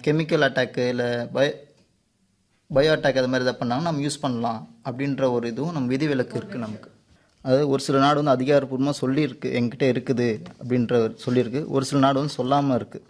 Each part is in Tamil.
கெமிக்கல் அட்டாக்கு இல்லை பய பயோ அட்டாக் அது மாதிரி எதாவது பண்ணாங்கன்னா நம்ம யூஸ் பண்ணலாம் அப்படின்ற ஒரு இதுவும் நம்ம விதிவிலக்கு இருக்குது நமக்கு அதாவது ஒரு சில நாடு வந்து அதிகாரப்பூர்வமாக சொல்லியிருக்கு என்கிட்ட இருக்குது அப்படின்ற சொல்லியிருக்கு ஒரு சில நாடு வந்து சொல்லாமல் இருக்குது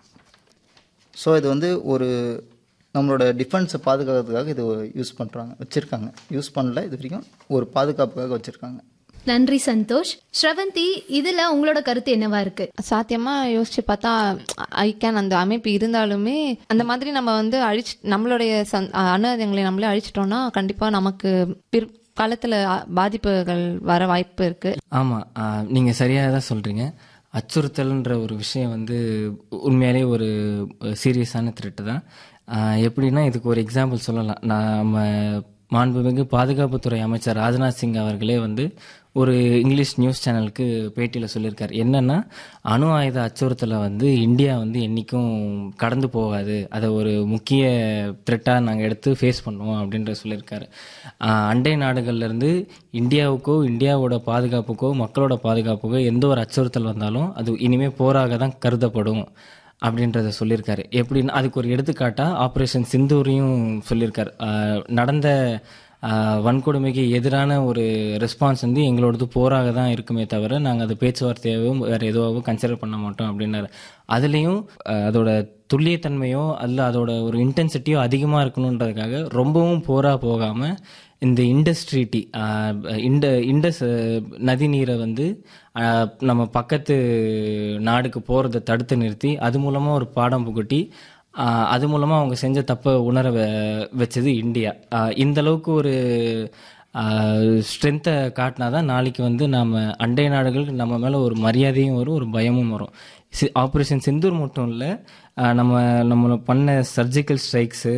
ஸோ இது வந்து ஒரு நம்மளோட டிஃபென்ஸை பாதுகாக்கிறதுக்காக இது யூஸ் பண்ணுறாங்க வச்சுருக்காங்க யூஸ் பண்ணல இது வரைக்கும் ஒரு பாதுகாப்புக்காக வச்சுருக்காங்க நன்றி சந்தோஷ் ஸ்ரவந்தி இதுல உங்களோட கருத்து என்னவா இருக்கு சாத்தியமா யோசிச்சு பார்த்தா ஐ கேன் அந்த அமைப்பு இருந்தாலுமே அந்த மாதிரி நம்ம வந்து அழிச்சு நம்மளுடைய சந் அணு ஆயுதங்களை நம்மளே அழிச்சிட்டோம்னா கண்டிப்பா நமக்கு பிற்காலத்துல பாதிப்புகள் வர வாய்ப்பு இருக்கு ஆமாம் நீங்கள் சரியாக தான் சொல்கிறீங்க அச்சுறுத்தல்ன்ற ஒரு விஷயம் வந்து உண்மையாலே ஒரு சீரியஸான த்ரெட்டு தான் ஆஹ் எப்படின்னா இதுக்கு ஒரு எக்ஸாம்பிள் சொல்லலாம் நம்ம மாண்புமிகு பாதுகாப்புத்துறை அமைச்சர் ராஜ்நாத் சிங் அவர்களே வந்து ஒரு இங்கிலீஷ் நியூஸ் சேனலுக்கு பேட்டியில் சொல்லியிருக்காரு என்னன்னா அணு ஆயுத அச்சுறுத்தலை வந்து இந்தியா வந்து என்றைக்கும் கடந்து போகாது அதை ஒரு முக்கிய த்ரெட்டாக நாங்கள் எடுத்து ஃபேஸ் பண்ணுவோம் அப்படின்ற சொல்லியிருக்காரு ஆஹ் அண்டை நாடுகள்லேருந்து இந்தியாவுக்கோ இந்தியாவோட பாதுகாப்புக்கோ மக்களோட பாதுகாப்புக்கோ எந்த ஒரு அச்சுறுத்தல் வந்தாலும் அது இனிமேல் போராக தான் கருதப்படும் அப்படின்றத சொல்லியிருக்காரு எப்படின்னா அதுக்கு ஒரு எடுத்துக்காட்டா ஆப்ரேஷன் சிந்தூரையும் சொல்லியிருக்காரு ஆஹ் நடந்த ஆஹ் வன்கொடுமைக்கு எதிரான ஒரு ரெஸ்பான்ஸ் வந்து எங்களோடது போராக தான் இருக்குமே தவிர நாங்கள் அது பேச்சுவார்த்தையாகவும் வேறு எதுவாகவும் கன்சிடர் பண்ண மாட்டோம் அப்படின்னாரு அதுலேயும் ஆஹ் அதோட துல்லியத்தன்மையோ அல்ல அதோட ஒரு இன்டென்சிட்டியோ அதிகமாக இருக்கணுன்றதுக்காக ரொம்பவும் போரா போகாமல் இந்த இண்டஸ்ட்ரிட்டி இந்த இண்டஸ் நதிநீரை வந்து ஆஹ் நம்ம பக்கத்து நாடுக்கு போகிறத தடுத்து நிறுத்தி அது மூலமாக ஒரு பாடம் புகட்டி ஆஹ் அது மூலமாக அவங்க செஞ்ச தப்பை உணர வ- வச்சது இந்தியா ஆஹ் இந்த அளவுக்கு ஒரு ஸ்ட்ரென்த்தை காட்டினா தான் நாளைக்கு வந்து நம்ம அண்டை நாடுகளுக்கு நம்ம மேலே ஒரு மரியாதையும் வரும் ஒரு பயமும் வரும் சி ஆப்ரேஷன் சிந்தூர் மட்டும் இல்லை நம்ம நம்ம பண்ண சர்ஜிக்கல் ஸ்ட்ரைக்ஸு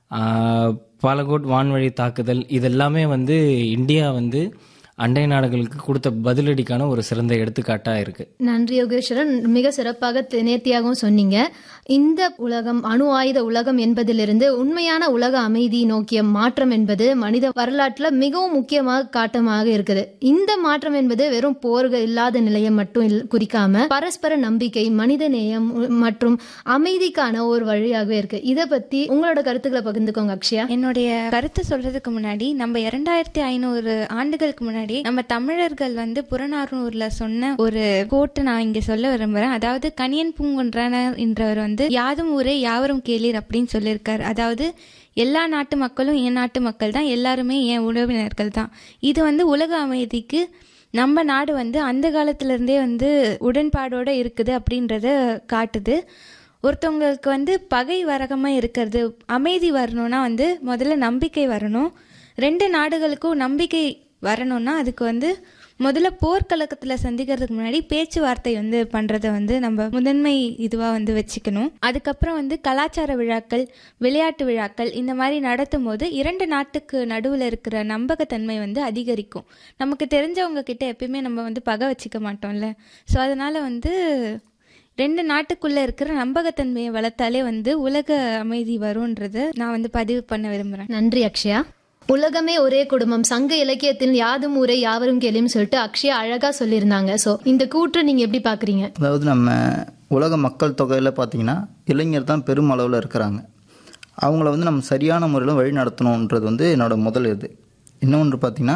பாலகோட் வான்வழி தாக்குதல் இதெல்லாமே வந்து இந்தியா வந்து அண்டை நாடுகளுக்கு கொடுத்த பதிலடிக்கான ஒரு சிறந்த எடுத்துக்காட்டாக இருக்குது நன்றி யோகேஸ்வரன் மிக சிறப்பாக தி- நேர்த்தியாகவும் சொன்னீங்க இந்த உலகம் அணு ஆயுத உலகம் என்பதிலிருந்து உண்மையான உலக அமைதி நோக்கிய மாற்றம் என்பது மனித வரலாற்றுல மிகவும் முக்கியமாக காட்டமாக இருக்குது இந்த மாற்றம் என்பது வெறும் போர்கள் இல்லாத நிலையை மட்டும் இல்- குறிக்காம பரஸ்பர நம்பிக்கை மனித நேயம் உ- மற்றும் அமைதிக்கான ஒரு வழியாகவே இருக்கு இதை பத்தி உங்களோட கருத்துக்களை பகிர்ந்துக்கோங்க அக்ஷயா என்னுடைய கருத்து சொல்றதுக்கு முன்னாடி நம்ம இரண்டாயிரத்தி ஐநூறு ஆண்டுகளுக்கு முன்னாடி நம்ம தமிழர்கள் வந்து புறநானூர்ல சொன்ன ஒரு கோட்டு நான் இங்க சொல்ல விரும்புறேன் அதாவது கணியன் பூங்குன்றனர் என்றவர் வந்து யாதும் ஊரே யாவரும் கேளீர் அப்படின்னு சொல்லியிருக்காரு அதாவது எல்லா நாட்டு மக்களும் என் நாட்டு மக்கள் தான் எல்லாருமே என் உறவினர்கள் தான் இது வந்து உலக அமைதிக்கு நம்ம நாடு வந்து அந்த காலத்துல இருந்தே வந்து உடன்பாடோட இருக்குது அப்படின்றத காட்டுது ஒருத்தவங்களுக்கு வந்து பகை வரகமாக இருக்கிறது அமைதி வரணும்னா வந்து முதல்ல நம்பிக்கை வரணும் ரெண்டு நாடுகளுக்கும் நம்பிக்கை வரணும்னா அதுக்கு வந்து முதல்ல போர்க்கலக்கத்தில் சந்திக்கிறதுக்கு முன்னாடி பேச்சுவார்த்தை வந்து பண்ணுறதை வந்து நம்ம முதன்மை இதுவாக வந்து வச்சுக்கணும் அதுக்கப்புறம் வந்து கலாச்சார விழாக்கள் விளையாட்டு விழாக்கள் இந்த மாதிரி நடத்தும் போது இரண்டு நாட்டுக்கு நடுவில் இருக்கிற நம்பகத்தன்மை வந்து அதிகரிக்கும் நமக்கு தெரிஞ்சவங்க கிட்ட எப்பயுமே நம்ம வந்து பகை வச்சுக்க மாட்டோம்ல ஸோ அதனால வந்து ரெண்டு நாட்டுக்குள்ள இருக்கிற நம்பகத்தன்மையை வளர்த்தாலே வந்து உலக அமைதி வரும்ன்றத நான் வந்து பதிவு பண்ண விரும்புறேன் நன்றி அக்ஷயா உலகமே ஒரே குடும்பம் சங்க இலக்கியத்தில் யாதும் ஊரே யாவரும் கேள்வியும் சொல்லிட்டு அக்ஷயா அழகா சொல்லியிருந்தாங்க சோ இந்த கூற்று நீங்க எப்படி பாக்குறீங்க அதாவது நம்ம உலக மக்கள் தொகையில் பார்த்தீங்கன்னா இளைஞர் தான் பெரும் அளவில் இருக்கிறாங்க அவங்கள வந்து நம்ம சரியான முறையில் வழி நடத்தணுன்றது வந்து என்னோட முதல் இது இன்னொன்று பார்த்தீங்கன்னா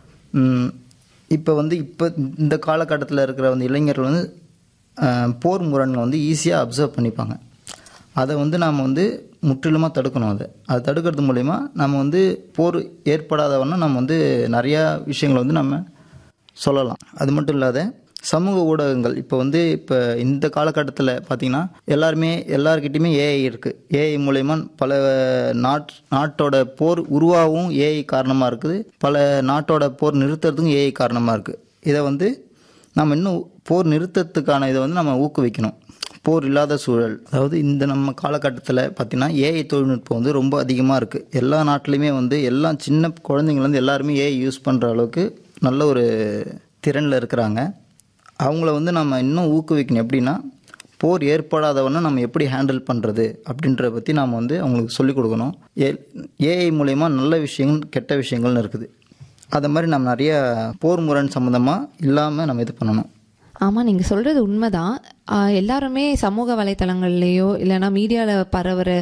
இப்போ வந்து இப்போ இந்த காலகட்டத்தில் இருக்கிற வந்து இளைஞர்கள் வந்து ஆஹ், போர் முரண்களை வந்து ஈஸியாக அப்சர்வ் பண்ணிப்பாங்க அதை வந்து நாம் வந்து முற்றிலுமாக தடுக்கணும் அதை அதை தடுக்கிறது மூலயமா நம்ம வந்து போர் ஏற்படாதவண்ணா நம்ம வந்து நிறையா விஷயங்களை வந்து நம்ம சொல்லலாம் அது மட்டும் இல்லாத சமூக ஊடகங்கள் இப்போ வந்து இப்போ இந்த காலகட்டத்தில் பார்த்தீங்கன்னா எல்லாருமே எல்லார்கிட்டயுமே ஏஐ இருக்குது ஏஐ மூலயமா பல நாட் நாட்டோட போர் உருவாகவும் ஏஐ காரணமாக இருக்குது பல நாட்டோட போர் நிறுத்துறதுக்கும் ஏஐ காரணமாக இருக்குது இதை வந்து நம்ம இன்னும் போர் நிறுத்தத்துக்கான இதை வந்து நம்ம ஊக்குவிக்கணும் போர் இல்லாத சூழல் அதாவது இந்த நம்ம காலகட்டத்தில் பார்த்தீங்கன்னா ஏஐ தொழில்நுட்பம் வந்து ரொம்ப அதிகமாக இருக்குது எல்லா நாட்டிலையுமே வந்து எல்லா சின்ன குழந்தைங்கள்லேருந்து எல்லாருமே ஏஐ யூஸ் பண்ணுற அளவுக்கு நல்ல ஒரு திறனில் இருக்கிறாங்க அவங்கள வந்து நம்ம இன்னும் ஊக்குவிக்கணும் எப்படின்னா போர் ஏற்படாதவன நம்ம எப்படி ஹேண்டில் பண்ணுறது அப்படின்றத பற்றி நாம் வந்து அவங்களுக்கு சொல்லிக் கொடுக்கணும் ஏ ஏஐ மூலயமா நல்ல விஷயங்கள் கெட்ட விஷயங்கள்னு இருக்குது அதை மாதிரி நம்ம நிறைய போர் முரண் சம்மந்தமாக இல்லாமல் நம்ம இது பண்ணணும் ஆமாம் நீங்கள் சொல்கிறது உண்மைதான் ஆஹ் எல்லாருமே சமூக வலைத்தளங்கள்லேயோ இல்லைன்னா மீடியாவில் பரவுற